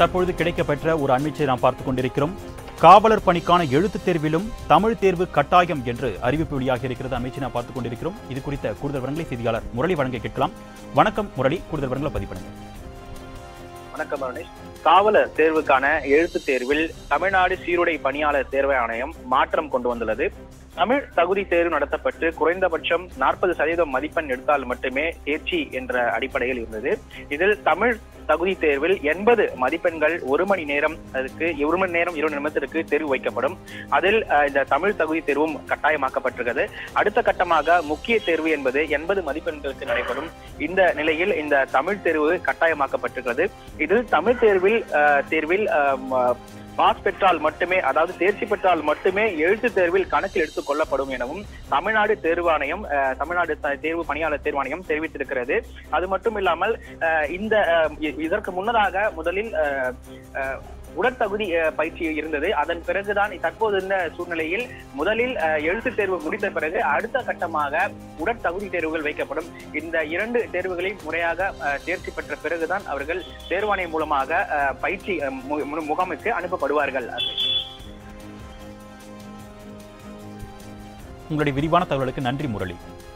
தற்பொழுது கிடைக்கப்பெற்ற ஒரு அண்மைச்சை நாம் பார்த்துக் கொண்டிருக்கிறோம் காவலர் பணிக்கான எழுத்துத் தேர்விலும் தமிழ் தேர்வு கட்டாயம் என்று அறிவிப்பு வெளியாகி இருக்கிறது அமைச்சை நாம் பார்த்துக் கொண்டிருக்கிறோம் இது குறித்த கூடுதல் விவரங்களை செய்தியாளர் முரளி வழங்க கேட்கலாம் வணக்கம் முரளி கூடுதல் விவரங்களை பதிவு பண்ணுங்க வணக்கம் அருணேஷ் காவலர் தேர்வுக்கான எழுத்துத் தேர்வில் தமிழ்நாடு சீருடை பணியாளர் தேர்வு ஆணையம் மாற்றம் கொண்டு வந்துள்ளது தமிழ் தகுதி தேர்வு நடத்தப்பட்டு குறைந்தபட்சம் நாற்பது சதவீதம் மதிப்பெண் எடுத்தால் மட்டுமே தேர்ச்சி என்ற அடிப்படையில் இருந்தது இதில் தமிழ் தகுதி தேர்வில் எண்பது மதிப்பெண்கள் ஒரு மணி நேரம் அதுக்கு ஒரு மணி நேரம் இருபது நிமிடத்திற்கு தேர்வு வைக்கப்படும் அதில் அஹ், இந்த தமிழ் தகுதி தேர்வும் கட்டாயமாக்கப்பட்டிருக்கிறது அடுத்த கட்டமாக முக்கிய தேர்வு என்பது எண்பது மதிப்பெண்களுக்கு நடைபெறும் இந்த நிலையில் இந்த தமிழ் தேர்வு கட்டாயமாக்கப்பட்டிருக்கிறது இதில் தமிழ் தேர்வில் அஹ், தேர்வில் பாஸ் பெற்றால் மட்டுமே அதாவது தேர்ச்சி பெற்றால் மட்டுமே எழுத்துத் தேர்வில் கணக்கில் எடுத்துக் கொள்ளப்படும் எனவும் தமிழ்நாடு தேர்வாணையம் அஹ், தமிழ்நாடு த- தேர்வு பணியாளர் தேர்வாணையம் தெரிவித்திருக்கிறது அது மட்டும் இல்லாமல் அஹ், இந்த அஹ், இ- இதற்கு முன்னதாக முதலில் அஹ், அஹ், உடற்தகுதி அஹ், பயிற்சி இருந்தது அதன் பிறகுதான் தற்போது இந்த சூழ்நிலையில் முதலில் அஹ், எழுத்துத் தேர்வு முடித்த பிறகு அடுத்த கட்டமாக உடற்தகுதி தேர்வுகள் வைக்கப்படும் இந்த இரண்டு தேர்வுகளையும் முறையாக அஹ், தேர்ச்சி பெற்ற பிறகுதான் அவர்கள் தேர்வாணையம் மூலமாக அஹ், பயிற்சி அஹ், மு- மு- முகாமுக்கு அனுப்பப்படுவார்கள் உங்களுடைய விரிவான தகவலுக்கு நன்றி முரளி